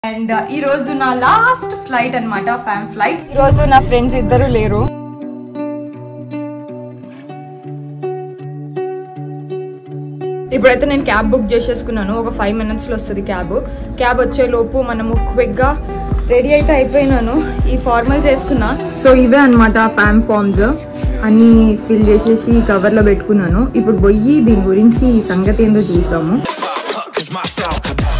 And ఈ రోజు నా లాస్ట్ ఫ్లైట్ అన్నమాట ఫ్యామ్ ఫ్లైట్ ఈ రోజు నా ఫ్రెండ్స్ ఇద్దరు లేరు ఇప్పుడైతే నేను క్యాబ్ బుక్ చేసేసుకున్నాను ఒక ఫైవ్ మినిట్స్ లో వస్తుంది క్యాబ్ క్యాబ్ వచ్చే లోపు మనము క్విక్ గా రెడీ అయితే అయిపోయినాను ఈ ఫార్మల్స్ వేసుకున్నా సో ఇవే అన్నమాట ఫ్యామ్ ఫార్మ్స్ అన్ని ఫిల్ చేసేసి కవర్ లో పెట్టుకున్నాను ఇప్పుడు పోయి దీని గురించి ఈ సంగతి ఏందో చూద్దాము Cause my style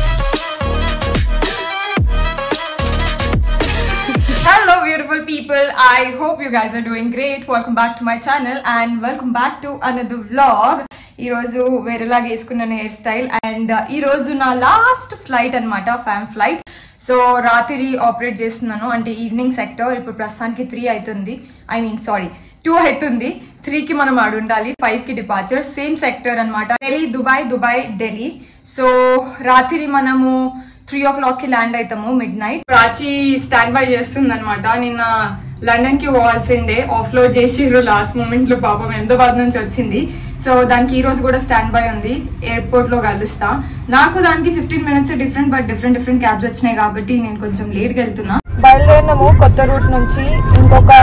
Hello beautiful people, I hope you guys are doing great. Welcome back to my channel and welcome back to another vlog. ఈ రోజు వేరేలాగా వేసుకున్నాను హెయిర్ స్టైల్ అండ్ ఈ రోజు నా లాస్ట్ ఫ్లైట్ అన్నమాట ఫ్యామ్ ఫ్లైట్ సో రాత్రి ఆపరేట్ చేస్తున్నాను అంటే ఈవినింగ్ సెక్టర్ ఇప్పుడు ప్రస్తుతానికి త్రీ అవుతుంది ఐ మీన్ సారీ టూ అవుతుంది త్రీకి మనం ఆడు ఉండాలి ఫైవ్ కి డిపార్చర్ సేమ్ సెక్టర్ అన్నమాట ఢిల్లీ దుబాయ్ దుబాయ్ ఢిల్లీ సో రాత్రి మనము త్రీ ఓ క్లాక్ కి ల్యాండ్ అవుతాము midnight Prachi stand by చేస్తుంది అనమాట నిన్న లండన్ కి పోవాల్సిండే ఆఫ్లోడ్ చేసిర్రు లాస్ట్ మూమెంట్ లో పాపం అహ్మదాబాద్ నుంచి వచ్చింది సో దానికి ఈ రోజు కూడా స్టాండ్ బై ఉంది ఎయిర్పోర్ట్ లో కలుస్తా నాకు దానికి fifteen minutes different but different different cabs వచ్చినాయి కాబట్టి నేను కొంచెం లేట్ గా వెళ్తున్నా బయలుదేరినాము కొత్త రూట్ నుంచి ఇంకొక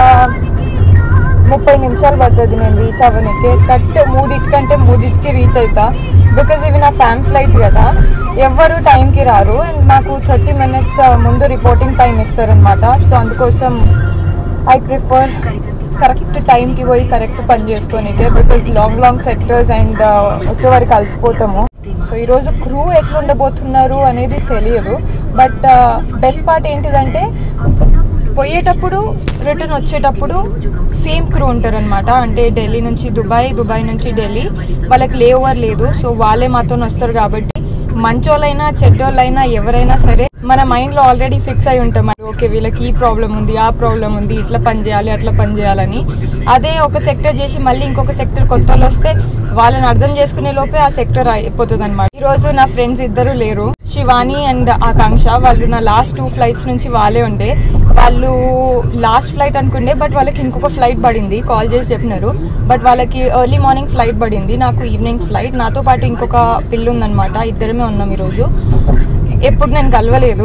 ముప్పై నిమిషాలు పడుతుంది నేను రీచ్ అవ్వడానికి కరెక్ట్ మూడింటికంటే మూడింటికి రీచ్ అవుతా బికాజ్ ఇవి నా ఫ్యాన్ ఫ్లైట్స్ కదా ఎవ్వరు టైంకి రారు అండ్ నాకు థర్టీ మినిట్స్ ముందు రిపోర్టింగ్ టైం ఇస్తారనమాట సో అందుకోసం ఐ ప్రిఫర్ కరెక్ట్ టైంకి పోయి కరెక్ట్ పని చేసుకోనికే because long long sectors and వచ్చే వరకు కలిసిపోతాము సో ఈరోజు క్రూ ఎట్లా ఉండబోతున్నారు అనేది తెలియదు బట్ బెస్ట్ పార్ట్ ఏంటిదంటే పోయేటప్పుడు రిటర్న్ వచ్చేటప్పుడు సేమ్ క్రూ ఉంటారనమాట అంటే ఢిల్లీ నుంచి దుబాయ్ దుబాయ్ నుంచి ఢిల్లీ వాళ్ళకి లే ఓవర్ లేదు సో వాళ్ళే మాతో వస్తారు కాబట్టి మంచోళ్ళైనా చెడ్డోళ్ళైనా ఎవరైనా సరే మన మైండ్ లో ఆల్రెడీ ఫిక్స్ అయి ఉంటాం ఓకే వీళ్ళకి ఈ ప్రాబ్లం ఉంది ఆ ప్రాబ్లం ఉంది ఇట్లా పని చేయాలి అట్లా పని చేయాలని అదే ఒక సెక్టర్ చేసి మళ్ళీ ఇంకొక సెక్టర్ కొత్త వాళ్ళు వస్తే వాళ్ళని అర్థం చేసుకునే లోపే ఆ సెక్టర్ అయిపోతుంది అనమాట ఈ రోజు నా ఫ్రెండ్స్ ఇద్దరు లేరు శివాని అండ్ ఆకాంక్ష వాళ్ళు నా లాస్ట్ టూ ఫ్లైట్స్ నుంచి వాళ్ళే ఉండే వాళ్ళు లాస్ట్ ఫ్లైట్ అనుకుండే బట్ వాళ్ళకి ఇంకొక ఫ్లైట్ పడింది కాల్ చేసి చెప్పినారు బట్ వాళ్ళకి ఎర్లీ మార్నింగ్ ఫ్లైట్ పడింది నాకు ఈవినింగ్ ఫ్లైట్ నాతో పాటు ఇంకొక పిల్లు ఉందన్నమాట ఇద్దరమే ఉన్నాం ఈరోజు ఎప్పుడు నేను కలవలేదు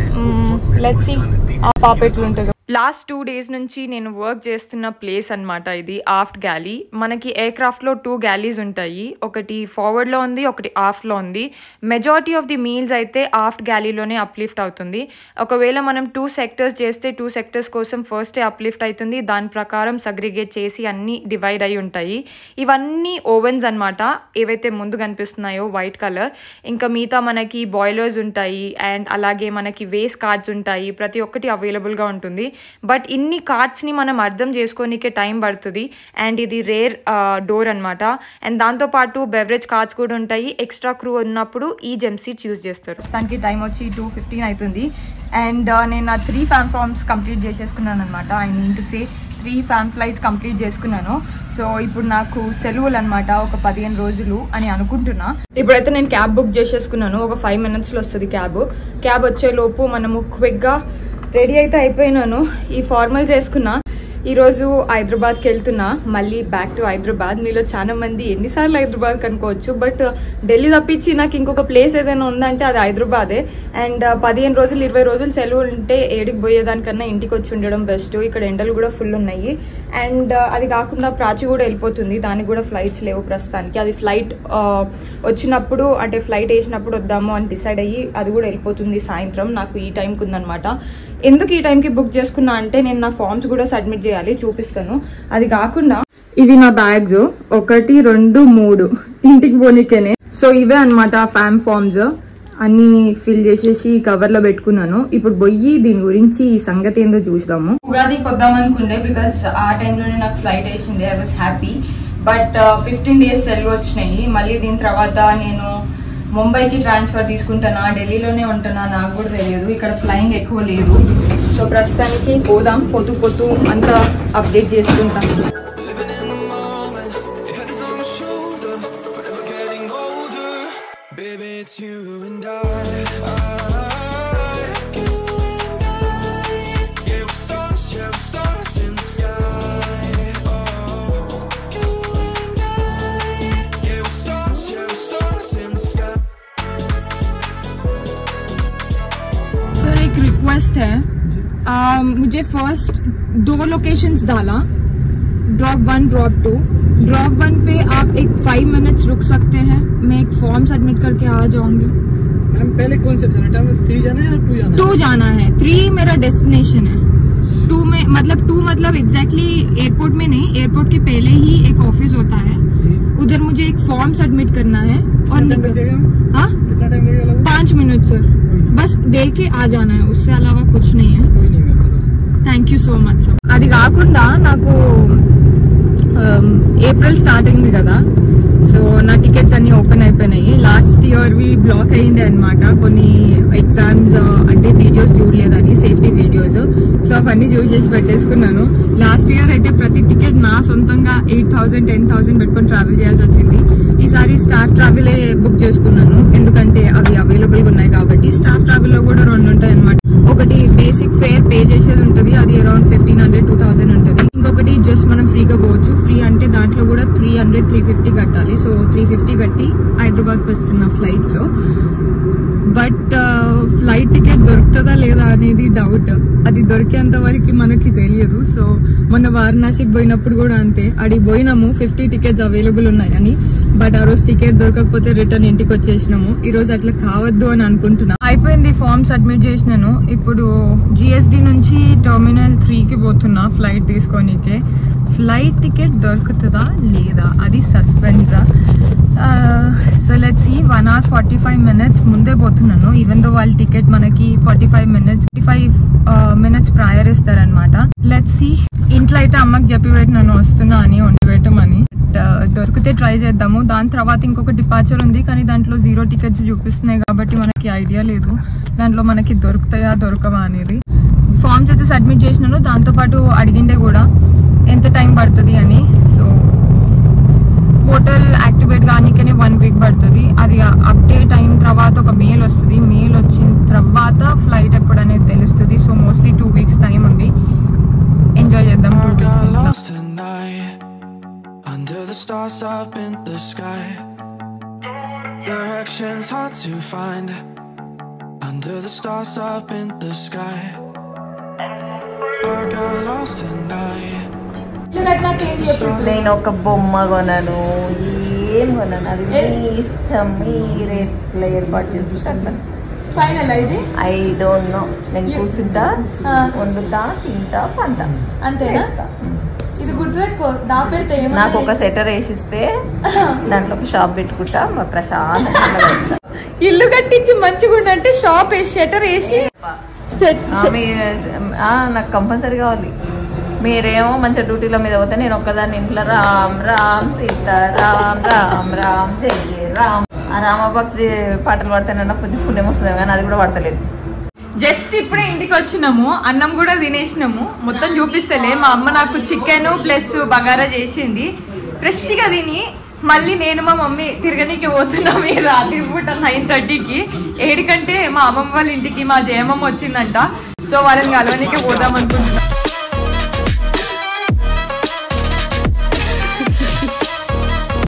లెట్స్ ఆ పాప ఎట్లుంటుందో లాస్ట్ టూ డేస్ నుంచి నేను వర్క్ చేస్తున్న ప్లేస్ అన్నమాట ఇది ఆఫ్ట్ గ్యాలీ మనకి ఎయిర్క్రాఫ్ట్లో టూ గ్యాలీస్ ఉంటాయి ఒకటి ఫార్వర్డ్లో ఉంది ఒకటి ఆఫ్ట్లో ఉంది మెజారిటీ ఆఫ్ ది మీల్స్ అయితే ఆఫ్ట్ గ్యాలీలోనే అప్లిఫ్ట్ అవుతుంది ఒకవేళ మనం టూ సెక్టర్స్ చేస్తే టూ సెక్టర్స్ కోసం ఫస్టే అప్లిఫ్ట్ అవుతుంది దాని ప్రకారం సగ్రిగేట్ చేసి అన్నీ డివైడ్ అయి ఉంటాయి ఇవన్నీ ఓవెన్స్ అన్నమాట ఏవైతే ముందు కనిపిస్తున్నాయో వైట్ కలర్ ఇంకా మిగతా మనకి బాయిలర్స్ ఉంటాయి అండ్ అలాగే మనకి వేస్ట్ కార్డ్స్ ఉంటాయి ప్రతి ఒక్కటి అవైలబుల్గా ఉంటుంది బట్ ఇన్ని కార్డ్స్ని మనం అర్థం చేసుకోనికే టైం పడుతుంది అండ్ ఇది రేర్ డోర్ అనమాట అండ్ దాంతోపాటు బెవరేజ్ కార్డ్స్ కూడా ఉంటాయి ఎక్స్ట్రా క్రూ ఉన్నప్పుడు ఈ జెమ్ సీట్స్ యూజ్ చేస్తారు ప్రస్తుతానికి టైం వచ్చి టూ ఫిఫ్టీన్ అవుతుంది అండ్ నేను ఆ త్రీ ఫ్యాన్ ఫార్మ్స్ కంప్లీట్ చేసేసుకున్నాను అనమాట I mean to say three fan flights complete చేసుకున్నాను సో ఇప్పుడు నాకు సెలవులు అనమాట ఒక పదిహేను రోజులు అని అనుకుంటున్నా ఇప్పుడైతే నేను క్యాబ్ బుక్ చేసేసుకున్నాను ఒక ఫైవ్ మినిట్స్ లో వస్తుంది క్యాబ్ క్యాబ్ వచ్చే లోపు మనము క్విక్ గా రెడీ అయితే అయిపోయినాను ఈ ఫార్మల్స్ వేసుకున్నా ఈ రోజు హైదరాబాద్కి వెళ్తున్నా మళ్ళీ బ్యాక్ టు హైదరాబాద్ మీలో చాలా మంది ఎన్నిసార్లు హైదరాబాద్ కనుకోవచ్చు బట్ ఢిల్లీ తప్పించి నాకు ఇంకొక ప్లేస్ ఏదైనా ఉందంటే అది హైదరాబాదే అండ్ పదిహేను రోజులు ఇరవై రోజులు సెలవు ఉంటే ఏడికి పోయేదానికన్నా ఇంటికి వచ్చి ఉండడం బెస్ట్ ఇక్కడ ఎండలు కూడా ఫుల్ ఉన్నాయి అండ్ అది కాకుండా ప్రాచి కూడా వెళ్ళిపోతుంది దానికి కూడా ఫ్లైట్స్ లేవు ప్రస్తుతానికి అది ఫ్లైట్ వచ్చినప్పుడు అంటే ఫ్లైట్ వేసినప్పుడు వద్దాము అని డిసైడ్ అయ్యి అది కూడా వెళ్ళిపోతుంది సాయంత్రం నాకు ఈ టైంకి ఉందన్నమాట ఎందుకు ఈ టైంకి బుక్ చేసుకున్నా అంటే నేను నా ఫామ్స్ కూడా సబ్మిట్ చేయాలి చూపిస్తాను అది కాకుండా ఇవి నా బ్యాగ్స్ ఒకటి రెండు మూడు ఇంటికి పోనీకేనే సో ఇవే అన్నమాట ఫ్యామ్ ఫార్మ్స్ అన్ని ఫిల్ చేసేసి కవర్ లో పెట్టుకున్నాను ఇప్పుడు పోయి దీని గురించి ఈ సంగతి ఏందో చూద్దాము ఉగాదికి వద్దాం అనుకుండే బికాస్ ఆ టైంలోనే నాకు ఫ్లైట్ వేసింది I was happy but fifteen days సెలవు వచ్చినాయి మళ్ళీ దీని తర్వాత నేను ముంబైకి ట్రాన్స్ఫర్ తీసుకుంటానా ఢిల్లీలోనే ఉంటున్నా నాకు కూడా తెలియదు ఇక్కడ ఫ్లయింగ్ ఎక్కువ లేదు సో ప్రస్తుతానికి పోదాం పొద్దు పొద్దు అంతా అప్డేట్ చేసుకుంటాం Living in the moment, your head is on my shoulder, but never getting older. Baby, it's you and I. I you and I. Yeah, we're stars, yeah, we're stars in the sky. Oh, you and I. Yeah, we're stars, yeah, we're stars in the sky. So एक request है आ, मुझे first दो locations डाला drop one drop two drop one पे आप एक five minutes रुक सकते हैं मैं एक फॉर्म सबमिट करके आ जाऊंगी मैम पहले कौन से जाना है थ्री जाना है या टू जाना टू जाना है थ्री मेरा डेस्टिनेशन है टू में मतलब टू मतलब एग्जैक्टली एयरपोर्ट में नहीं एयरपोर्ट के पहले ही एक ऑफिस होता है है जी उधर मुझे एक फॉर्म सबमिट करना है और कितना टाइम निकल लगेगा मैम? हाँ कितना टाइम लगेगा लगभग? पाँच मिनट सर कोई नहीं बस दे के आ जाना है उससे अलावा कुछ नहीं है कोई नहीं ma'am thank you so much sir అది కాకుండా నాకు ఏప్రిల్ స్టార్ట్ అయింది కదా సో నా టికెట్స్ అన్ని ఓపెన్ అయిపోయినాయి లాస్ట్ ఇయర్ వి బ్లాక్ అయ్యింది అనమాట కొన్ని ఎగ్జామ్స్ అంటే వీడియోస్ చూడలేదని సేఫ్టీ వీడియోస్ సో అవన్నీ చూస్ చేసి పెట్టేసుకున్నాను లాస్ట్ ఇయర్ అయితే ప్రతి టికెట్ నా సొంతంగా ఎయిట్ థౌసండ్ టెన్ థౌసండ్ పెట్టుకొని ట్రావెల్ చేయాల్సి వచ్చింది ఈసారి స్టాఫ్ ట్రావెలే బుక్ చేసుకున్నాను ఎందుకంటే అవి అవైలబుల్ గా ఉన్నాయి కాబట్టి స్టాఫ్ ట్రావెల్ లో కూడా రెండు ఉంటాయి అనమాట ఒకటి బేసిక్ ఫేర్ పే చేసేది ఉంటుంది అది around fifteen hundred two thousand ఉంటుంది ఇంకొకటి జస్ట్ మనం ఫ్రీగా పోవచ్చు ఫ్రీ అంటే దాంట్లో కూడా త్రీ హండ్రెడ్ త్రీ ఫిఫ్టీ కట్టాలి సో త్రీ ఫిఫ్టీ కట్టి హైదరాబాద్కి వస్తున్న ఫ్లైట్ లో బట్ ఫ్లైట్ టికెట్ దొరుకుతుందా లేదా అనేది డౌట్ అది దొరికేంత వరకు మనకి తెలియదు సో మొన్న వారణాసికి పోయినప్పుడు కూడా అంతే అడిగి పోయినాము ఫిఫ్టీ టికెట్స్ అవైలబుల్ ఉన్నాయని బట్ ఆ రోజు టికెట్ దొరకకపోతే రిటర్న్ ఇంటికి వచ్చేసినాము ఈ రోజు అట్లా కావద్దు అని అనుకుంటున్నా అయిపోయింది ఫామ్ సబ్మిట్ చేసినాను ఇప్పుడు జిఎస్డి నుంచి టర్మినల్ త్రీకి పోతున్నా ఫ్లైట్ తీసుకోనికే ఫ్లైట్ టికెట్ దొరుకుతుందా లేదా అది సస్పెన్సా so let see one hour forty five minutes ముందే పోతున్నాను ఈవెన్ దో వాళ్ళ టికెట్ మనకి forty five minutes five minutes prior ఇస్తారనమాట లెట్ సి ఇంట్లో అయితే అమ్మకి చెప్పి పెట్టినాను వస్తున్నా అని వండి పెట్టమని But, uh, దొరికితే ట్రై చేద్దాము దాని తర్వాత ఇంకొక డిపార్చర్ ఉంది కానీ దాంట్లో జీరో టికెట్స్ చూపిస్తున్నాయి కాబట్టి మనకి ఐడియా లేదు దాంట్లో మనకి దొరుకుతాయా దొరకవా అనేది ఫామ్స్ అయితే సబ్మిట్ చేసినాను దాంతోపాటు అడిగిండే కూడా ఎంత టైం పడుతుంది అని సో పోర్టల్ యాక్టివేట్ కానీకనే వన్ వీక్ పడుతుంది అది అప్డేట్ అయిన తర్వాత ఒక మెయిల్ వస్తుంది మెయిల్ వచ్చిన తర్వాత ఫ్లైట్ ఎప్పుడు అనేది తెలుస్తుంది so mostly two weeks time ఉంది ఎంజాయ్ చేద్దాం two I got weeks lost tonight under the stars up in the sky. Directions hard to find under the stars up in the sky. I got lost tonight. నేను ఒక బొమ్మ కొనను ఏం కొనను అది మీ ఇష్టం మీరు ఎట్లా ఏర్పాటు చేసుకుంటా ఫైనల్ ఇది ఐ డోంట్ నో నేను You- కూర్చుంటా ఆ. వండుతా తింటా పంట అంతేనా ఇది గుర్తుపెట్టుకో దాపెడితే నాకు ఒక సెటర్ వేసిస్తే దాంట్లో ఒక షాప్ పెట్టుకుంటా మా ప్రశాంతంగా ఉంటా. ఇల్లు కట్టించి మంచిగా అంటే షాప్ వేసి షటర్ వేసి ఆ, మీ- ఆ, నాకు కంపల్సరీ కావాలి మీరేమో మంచిగా డ్యూటీల మీద పోతే నేను ఒక్కదాన్ని ఇంట్లో రామ్ రామ్ సీత రామ్ రామ్ రామ్ జై జై రామ్ ఆ రామభక్తి పాటలు పాడితేనన్నా కొంచెం పుణ్యం వస్తుంది కానీ అది కూడా పడతలేదు జస్ట్ ఇప్పుడే ఇంటికి వచ్చినాము అన్నం కూడా తినేసినాము మొత్తం చూపిస్తలే మా అమ్మ నాకు చికెన్ ప్లస్ బగారా చేసింది ఫ్రెష్ గా తిని మళ్ళీ నేను మా మమ్మీ తిరగనీకి పోతున్నాం ఈ రాత్రి పూట నైన్ థర్టీకి ఏడు కంటే మా అమ్మమ్మ వాళ్ళ ఇంటికి మా జయమమ్మ వచ్చిందంట సో వాళ్ళని కలవనీకి పోదాం అనుకుంటున్నాం